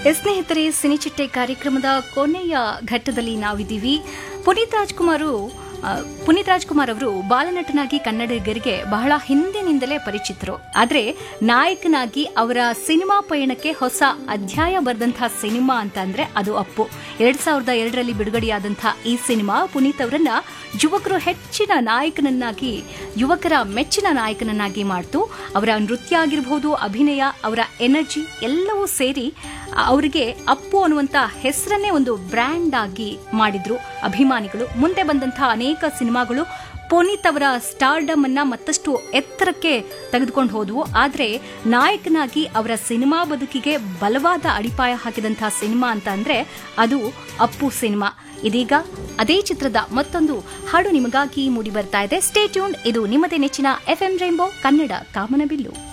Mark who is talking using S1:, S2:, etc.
S1: ಸ್ನೇಹಿತರೆ ಸಿನಿಚಿಟ್ಟೆ ಕಾರ್ಯಕ್ರಮದ ಕೊನೆಯ ಘಟ್ಟದಲ್ಲಿ ನಾವಿದ್ದೀವಿ ಪುನೀತ್ ರಾಜ್ಕುಮಾರ್ ಆ, ಪುನೀತ್ ರಾಜ್ಕುಮಾರ್ ಅವರು ಬಾಲನಟನಾಗಿ ಕನ್ನಡಿಗರಿಗೆ ಬಹಳ ಹಿಂದಿನಿಂದಲೇ ಪರಿಚಿತರು ಆದರೆ ನಾಯಕನಾಗಿ ಅವರ ಸಿನಿಮಾ ಪಯಣಕ್ಕೆ ಹೊಸ ಅಧ್ಯಾಯ ಬರೆದಂತಹ ಸಿನಿಮಾ ಅಂತ ಅಂದ್ರೆ ಅದು ಅಪ್ಪು ಎರಡ್ ಸಾವಿರದ ಎರಡರಲ್ಲಿ ಬಿಡುಗಡೆಯಾದಂತಹ ಈ ಸಿನಿಮಾ ಪುನೀತ್ ಅವರನ್ನ ಯುವಕರು ಹೆಚ್ಚಿನ ನಾಯಕನನ್ನಾಗಿ ಯುವಕರ ಮೆಚ್ಚಿನ ನಾಯಕನನ್ನಾಗಿ ಮಾಡ್ತು ಅವರ ನೃತ್ಯ ಆಗಿರಬಹುದು ಅಭಿನಯ ಅವರ ಎನರ್ಜಿ ಎಲ್ಲವೂ ಸೇರಿ ಅವರಿಗೆ ಅಪ್ಪು ಅನ್ನುವಂತ ಹೆಸರನ್ನೇ ಒಂದು ಬ್ರ್ಯಾಂಡ್ ಆಗಿ ಮಾಡಿದ್ರು ಅಭಿಮಾನಿಗಳು ಮುಂದೆ ಬಂದಂತಹ ಅನೇಕ ಸಿನಿಮಾಗಳು ಪುನೀತ್ ಅವರ ಸ್ಟಾರ್ಡಮ್ ಅನ್ನ ಮತ್ತಷ್ಟು ಎತ್ತರಕ್ಕೆ ತೆಗೆದುಕೊಂಡು ಹೋದವು ಆದರೆ ನಾಯಕನಾಗಿ ಅವರ ಸಿನಿಮಾ ಬದುಕಿಗೆ ಬಲವಾದ ಅಡಿಪಾಯ ಹಾಕಿದಂತಹ ಸಿನಿಮಾ ಅಂತ ಅಂದ್ರೆ ಅದು ಅಪ್ಪು ಸಿನಿಮಾ ಇದೀಗ ಅದೇ ಚಿತ್ರದ ಮತ್ತೊಂದು ಹಾಡು ನಿಮಗಾಗಿ ಮೂಡಿ ಬರ್ತಾ ಇದೆ ಸ್ಟೇ ಟ್ಯೂನ್ ಇದು ನಿಮ್ಮದೇ ನೆಚ್ಚಿನ ಎಫ್ಎಂ ರೈನ್ಬೋ ಕನ್ನಡ ಕಾಮನಬಿಲ್ಲು